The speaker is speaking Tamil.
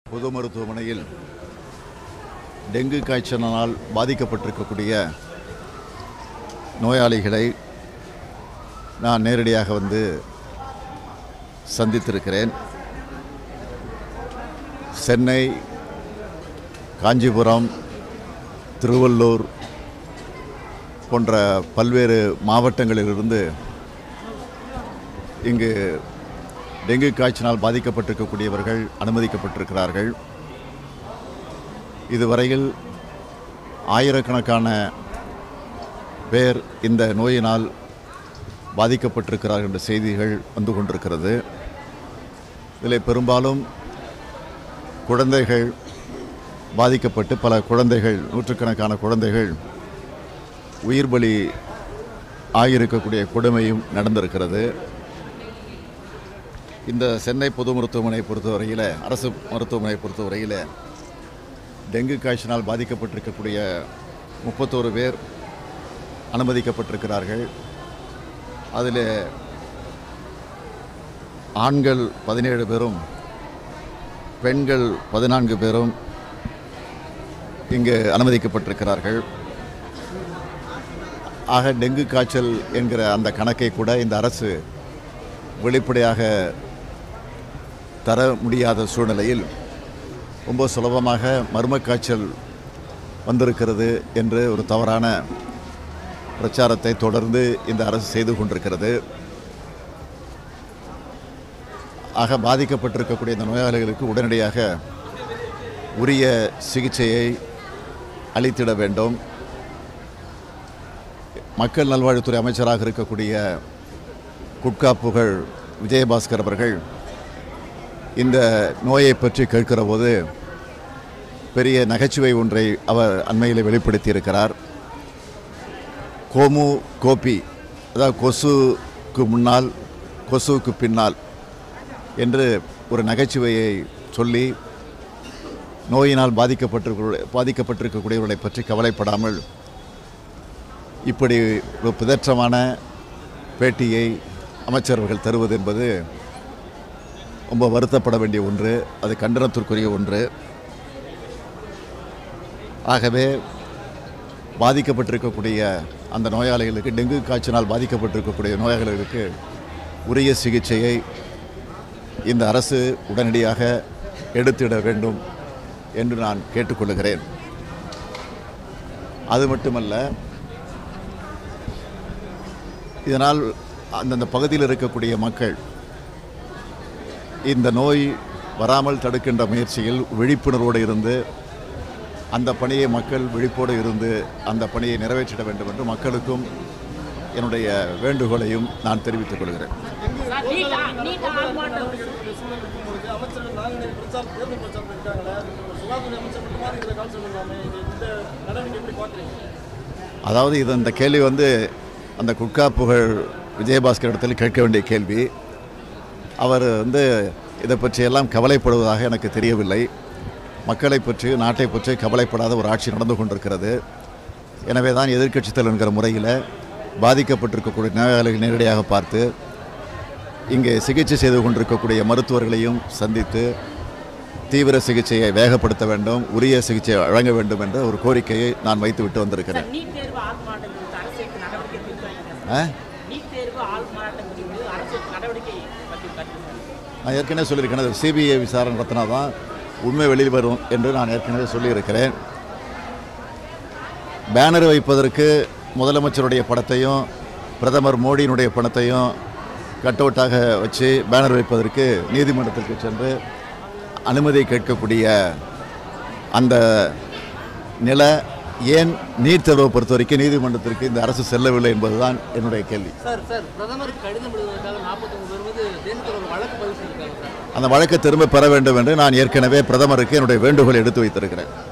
பொது மருத்துவமனையில் டெங்கு காய்ச்சலினால் பாதிக்கப்பட்டிருக்கக்கூடிய நோயாளிகளை நான் நேரடியாக வந்து சந்தித்திருக்கிறேன் சென்னை காஞ்சிபுரம் திருவள்ளூர் போன்ற பல்வேறு மாவட்டங்களிலிருந்து இங்கு டெங்கு காய்ச்சலால் பாதிக்கப்பட்டிருக்கக்கூடியவர்கள் அனுமதிக்கப்பட்டிருக்கிறார்கள் இதுவரையில் ஆயிரக்கணக்கான பேர் இந்த நோயினால் பாதிக்கப்பட்டிருக்கிறார்கள் என்ற செய்திகள் வந்து கொண்டிருக்கிறது இதில் பெரும்பாலும் குழந்தைகள் பாதிக்கப்பட்டு பல குழந்தைகள் நூற்றுக்கணக்கான குழந்தைகள் உயிர் பலி ஆகியிருக்கக்கூடிய கொடுமையும் நடந்திருக்கிறது இந்த சென்னை பொது மருத்துவமனை பொறுத்தவரையில் அரசு மருத்துவமனை பொறுத்தவரையில் டெங்கு காய்ச்சலால் பாதிக்கப்பட்டிருக்கக்கூடிய முப்பத்தோரு பேர் அனுமதிக்கப்பட்டிருக்கிறார்கள் அதில் ஆண்கள் பதினேழு பேரும் பெண்கள் பதினான்கு பேரும் இங்கு அனுமதிக்கப்பட்டிருக்கிறார்கள் ஆக டெங்கு காய்ச்சல் என்கிற அந்த கணக்கை கூட இந்த அரசு வெளிப்படையாக தர முடியாத சூழ்நிலையில் ரொம்ப சுலபமாக மர்ம காய்ச்சல் வந்திருக்கிறது என்று ஒரு தவறான பிரச்சாரத்தை தொடர்ந்து இந்த அரசு செய்து கொண்டிருக்கிறது ஆக பாதிக்கப்பட்டிருக்கக்கூடிய இந்த நோயாளிகளுக்கு உடனடியாக உரிய சிகிச்சையை அளித்திட வேண்டும் மக்கள் நல்வாழ்வுத்துறை அமைச்சராக இருக்கக்கூடிய குட்கா புகழ் விஜயபாஸ்கர் அவர்கள் இந்த நோயை பற்றி கேட்கிற போது பெரிய நகைச்சுவை ஒன்றை அவர் அண்மையில் வெளிப்படுத்தியிருக்கிறார் கோமு கோபி அதாவது கொசுக்கு முன்னால் கொசுவுக்கு பின்னால் என்று ஒரு நகைச்சுவையை சொல்லி நோயினால் பாதிக்கப்பட்டிருக்க பாதிக்கப்பட்டிருக்கக்கூடியவர்களை பற்றி கவலைப்படாமல் இப்படி ஒரு பிதற்றமான பேட்டியை அமைச்சர்கள் தருவது என்பது ரொம்ப வருத்தப்பட வேண்டிய ஒன்று அது கண்டனத்திற்குரிய ஒன்று ஆகவே பாதிக்கப்பட்டிருக்கக்கூடிய அந்த நோயாளிகளுக்கு டெங்கு காய்ச்சலால் பாதிக்கப்பட்டிருக்கக்கூடிய நோயாளிகளுக்கு உரிய சிகிச்சையை இந்த அரசு உடனடியாக எடுத்திட வேண்டும் என்று நான் கேட்டுக்கொள்கிறேன் அது மட்டுமல்ல இதனால் அந்தந்த பகுதியில் இருக்கக்கூடிய மக்கள் இந்த நோய் வராமல் தடுக்கின்ற முயற்சியில் விழிப்புணர்வோடு இருந்து அந்த பணியை மக்கள் விழிப்போடு இருந்து அந்த பணியை நிறைவேற்றிட வேண்டும் என்று மக்களுக்கும் என்னுடைய வேண்டுகோளையும் நான் தெரிவித்துக் கொள்கிறேன் சார், நீட் ஆ- நீட் ஆர்ப்பாட்டம் சூழல் இருக்கும்பொழுது அமைச்சர்கள் நாங்கள் பிரச்சாரம் தேர்தல் பிரச்சாரம் இருக்காங்களே சுகாதார அமைச்சர் மட்டுமா இதில் கால் சொல்லலாமே இது இந்த நடவடிக்கை எப்படி பார்க்குறீங்க அதாவது இது இந்த கேள்வி வந்து அந்த குட்கா புகழ் விஜயபாஸ்கர் இடத்தில் கேட்க வேண்டிய கேள்வி அவர் வந்து இதை பற்றியெல்லாம் கவலைப்படுவதாக எனக்கு தெரியவில்லை மக்களை பற்றி நாட்டை பற்றி கவலைப்படாத ஒரு ஆட்சி நடந்து கொண்டிருக்கிறது எனவே தான் எதிர்க்கட்சித் தலைவர் என்கிற முறையில் பாதிக்கப்பட்டிருக்கக்கூடிய நோயாளிகளை நேரடியாக பார்த்து இங்கே சிகிச்சை செய்து கொண்டிருக்கக்கூடிய மருத்துவர்களையும் சந்தித்து தீவிர சிகிச்சையை வேகப்படுத்த வேண்டும் உரிய சிகிச்சை வழங்க வேண்டும் என்ற ஒரு கோரிக்கையை நான் வைத்துவிட்டு வந்திருக்கிறேன் சார், நீட் தேர்வு ஆள் மாறாட்டம் குறித்து அரசு எடுத்த நடவடிக்கை குறித்து வைங்க ஆ? சார். நீட் தேர்வு ஆள் மாறாட்டம் குறித்து அரசு எடுத்த நடவடிக்கை பற்றி கருத்து சார். நான் ஏற்கனவே சொல்லியிருக்கேன் அது சிபிஐ விசாரணை நடத்தினா தான் உண்மை வெளியில் வரும் என்று நான் ஏற்கனவே சொல்லியிருக்கிறேன் பேனர் வைப்பதற்கு முதலமைச்சருடைய படத்தையும் பிரதமர் மோடியினுடைய படத்தையும் கட் அவுட்டாக வச்சு பேனர் வைப்பதற்கு நீதிமன்றத்திற்கு சென்று அனுமதி கேட்கக்கூடிய அந்த நில ஏன் நீட் தேர்வை பொறுத்த வரைக்கும் நீதிமன்றத்திற்கு இந்த அரசு செல்லவில்லை என்பதுதான் என்னுடைய கேள்வி சார் சார் பிரதமருக்கு கடிதம் எழுதுவதற்காக நாற்பத்தொம்பது பேர் மீது தேசத்தில் ஒரு வழக்கு பதிவு செய்திருக்காங்க சார் அந்த வழக்கை திரும்ப பெற வேண்டும் என்று நான் ஏற்கனவே பிரதமருக்கு என்னுடைய வேண்டுகோளை எடுத்து வைத்திருக்கிறேன்